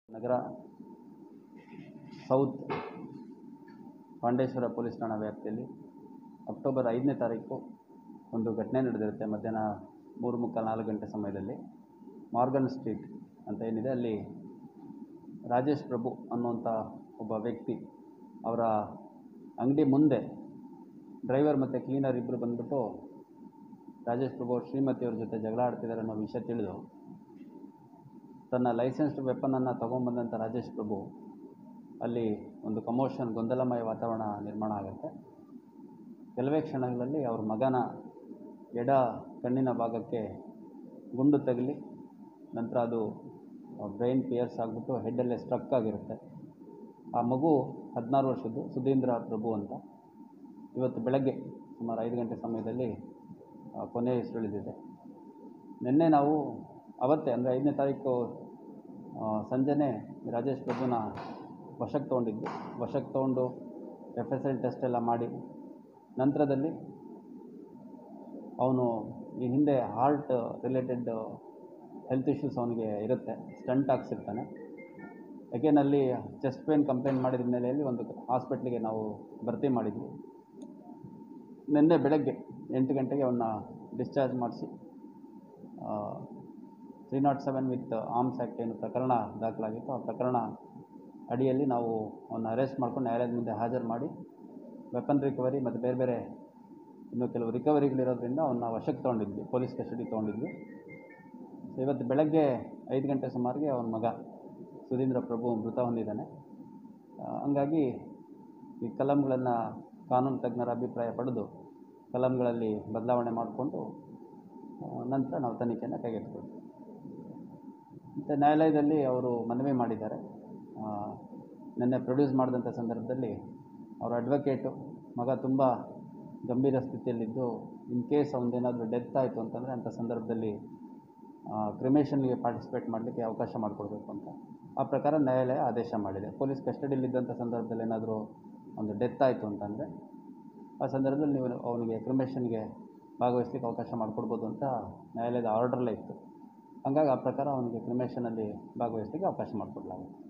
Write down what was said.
ನಗರ south Pandeshwar police ಠಾಣಾ ವ್ಯಾಪ್ತಿಯಲ್ಲಿ October ಐದನೇ ತಾರೀಕು ಒಂದು ಘಟನೆ ನಡೆದಿರುತ್ತೆ ಮಧ್ಯಾಹ್ನ ಮೂರು ಮುಕ್ಕಾಲು ನಾಲ್ಕು ಗಂಟೆ ಸಮಯದಲ್ಲಿ ಮಾರ್ಗನ್ ಸ್ಟ್ರೀಟ್ ಅಂತ ಏನಿದೆ ಅಲ್ಲಿ ರಾಜೇಶ್ ಪ್ರಭು ಅನ್ನುವಂಥ ಒಬ್ಬ ವ್ಯಕ್ತಿ ಅವರ ಅಂಗಡಿ ಮುಂದೆ ಡ್ರೈವರ್ ಮತ್ತು ಕ್ಲೀನರ್ ಇಬ್ಬರು ಬಂದ್ಬಿಟ್ಟು ರಾಜೇಶ್ ಪ್ರಭು ಅವ್ರ ಶ್ರೀಮತಿಯವ್ರ ಜೊತೆ ಜಗಳ ಆಡ್ತಿದ್ದಾರೆ ಅನ್ನೋ ವಿಷಯ ತಿಳಿದು ತನ್ನ ಲೈಸೆನ್ಸ್ಡ್ ವೆಪನನ್ನು ತೊಗೊಂಬಂದಂಥ ರಾಜೇಶ್ ಪ್ರಭು ಅಲ್ಲಿ ಒಂದು ಕಮೋಷನ್ ಗೊಂದಲಮಯ ವಾತಾವರಣ ನಿರ್ಮಾಣ ಆಗುತ್ತೆ ಕೆಲವೇ ಕ್ಷಣಗಳಲ್ಲಿ ಅವ್ರ ಮಗನ ಎಡ ಕಣ್ಣಿನ ಭಾಗಕ್ಕೆ ಗುಂಡು ತಗಲಿ ನಂತರ ಅದು ಬ್ರೈನ್ ಪಿಯರ್ಸ್ ಆಗಿಬಿಟ್ಟು ಹೆಡ್ಡಲ್ಲೇ ಸ್ಟ್ರಕ್ ಆಗಿರುತ್ತೆ ಆ ಮಗು ಹದಿನಾರು ವರ್ಷದ್ದು ಸುಧೀಂದ್ರ ಪ್ರಭು ಅಂತ ಇವತ್ತು ಬೆಳಗ್ಗೆ ಸುಮಾರು ಐದು ಗಂಟೆ ಸಮಯದಲ್ಲಿ ಆ, ಕೊನೆ ಹೆಸರುಳಿದಿದೆ ನಿನ್ನೆ ನಾವು ಅವತ್ತೇ ಅಂದರೆ ಐದನೇ ತಾರೀಕು ಆ, ಸಂಜೆನೇ ರಾಜೇಶ್ ಪ್ರಭುನ ವಶಕ್ಕೆ ತೊಗೊಂಡಿದ್ವಿ ವಶಕ್ಕೆ ತೊಗೊಂಡು ಎಫ್ ಎಸ್ ಎಲ್ ಟೆಸ್ಟ್ ಎಲ್ಲ ಮಾಡಿ ನಂತರದಲ್ಲಿ ಅವನು ಈ ಹಿಂದೆ ಹಾರ್ಟ್ ರಿಲೇಟೆಡ್ ಹೆಲ್ತ್ ಇಶ್ಯೂಸ್ ಅವನಿಗೆ ಇರುತ್ತೆ ಸ್ಟಂಟ್ ಹಾಕ್ಸಿರ್ತಾನೆ ಅಗೇನ್ ಅಲ್ಲಿ ಚೆಸ್ಟ್ ಪೇನ್ ಕಂಪ್ಲೇಂಟ್ ಮಾಡಿದ ಹಿನ್ನೆಲೆಯಲ್ಲಿ ಒಂದು ಹಾಸ್ಪಿಟ್ಲಿಗೆ ನಾವು ಭರ್ತಿ ಮಾಡಿದ್ವಿ ನಿನ್ನೆ ಬೆಳಗ್ಗೆ ಎಂಟು ಗಂಟೆಗೆ ಅವನ್ನ ಡಿಸ್ಚಾರ್ಜ್ ಮಾಡಿಸಿ three naught seven with arms act ಏನು ಪ್ರಕರಣ ದಾಖಲಾಗಿತ್ತು ಆ ಪ್ರಕರಣ ಅಡಿಯಲ್ಲಿ ನಾವು ಅವನ್ನ ಅರೆಸ್ಟ್ ಮಾಡ್ಕೊಂಡು ನ್ಯಾಯಾಲಯದ ಮುಂದೆ ಹಾಜರು ಮಾಡಿ ವೆಪನ್ ರಿಕವರಿ ಮತ್ತು ಬೇರೆ ಬೇರೆ ಇನ್ನು ಕೆಲವು ರಿಕವರಿಗಳಿರೋದ್ರಿಂದ ಅವನ್ನ ವಶಕ್ಕೆ ತೊಗೊಂಡಿದ್ವಿ ಪೊಲೀಸ್ ಕಸ್ಟಡಿ ತೊಗೊಂಡಿದ್ವಿ ಸೊ ಇವತ್ತು ಬೆಳಗ್ಗೆ ಐದು ಗಂಟೆ ಸುಮಾರಿಗೆ ಅವನ ಮಗ ಸುಧೀಂದ್ರ ಪ್ರಭು ಮೃತ ಹೊಂದಿದ್ದಾನೆ ಆ, ಹಂಗಾಗಿ ಈ ಕಲಂಗಳನ್ನು ಕಾನೂನು ತಜ್ಞರ ಅಭಿಪ್ರಾಯ ಪಡೆದು ಕಲಂಗಳಲ್ಲಿ ಬದಲಾವಣೆ ಮಾಡಿಕೊಂಡು ನಂತರ ನಾವು ತನಿಖೆಯನ್ನು ಕೈಗೆತ್ತಿಕೊಳ್ತೀವಿ ಮತ್ತು ನ್ಯಾಯಾಲಯದಲ್ಲಿ ಅವರು ಮನವಿ ಮಾಡಿದ್ದಾರೆ ಆ, ನಿನ್ನೆ ಪ್ರೊಡ್ಯೂಸ್ ಮಾಡಿದಂಥ ಸಂದರ್ಭದಲ್ಲಿ ಅವರ ಅಡ್ವೊಕೇಟು ಮಗ ತುಂಬ ಗಂಭೀರ ಸ್ಥಿತಿಯಲ್ಲಿದ್ದು ಇನ್ ಕೇಸ್ ಅವನದೇನಾದರೂ ಡೆತ್ ಆಯಿತು ಅಂತಂದರೆ ಅಂಥ ಸಂದರ್ಭದಲ್ಲಿ ಕ್ರಿಮೇಷನ್ಗೆ ಪಾರ್ಟಿಸಿಪೇಟ್ ಮಾಡಲಿಕ್ಕೆ ಅವಕಾಶ ಮಾಡಿಕೊಡ್ಬೇಕು ಅಂತ ಆ ಪ್ರಕಾರ ನ್ಯಾಯಾಲಯ ಆದೇಶ ಮಾಡಿದೆ ಪೊಲೀಸ್ ಕಸ್ಟಡಿಯಲ್ಲಿದ್ದಂಥ ಸಂದರ್ಭದಲ್ಲಿ ಏನಾದರೂ ಒಂದು ಡೆತ್ ಆಯಿತು ಅಂತಂದರೆ ಆ ಸಂದರ್ಭದಲ್ಲಿ ನೀವು ಅವನಿಗೆ ಕ್ರಿಮೇಷನ್ಗೆ ಭಾಗವಹಿಸ್ಲಿಕ್ಕೆ ಅವಕಾಶ ಮಾಡಿಕೊಡ್ಬೋದು ಅಂತ ನ್ಯಾಯಾಲಯದ ಆರ್ಡ್ರಲ್ಲೇ ಇತ್ತು ಹಾಗಾಗಿ ಆ ಪ್ರಕಾರ ಅವನಿಗೆ ಕ್ರಿಮೇಷನಲ್ಲಿ ಭಾಗವಹಿಸ್ಲಿಕ್ಕೆ ಅವಕಾಶ ಮಾಡಿಕೊಡ್ಲಾಗುತ್ತೆ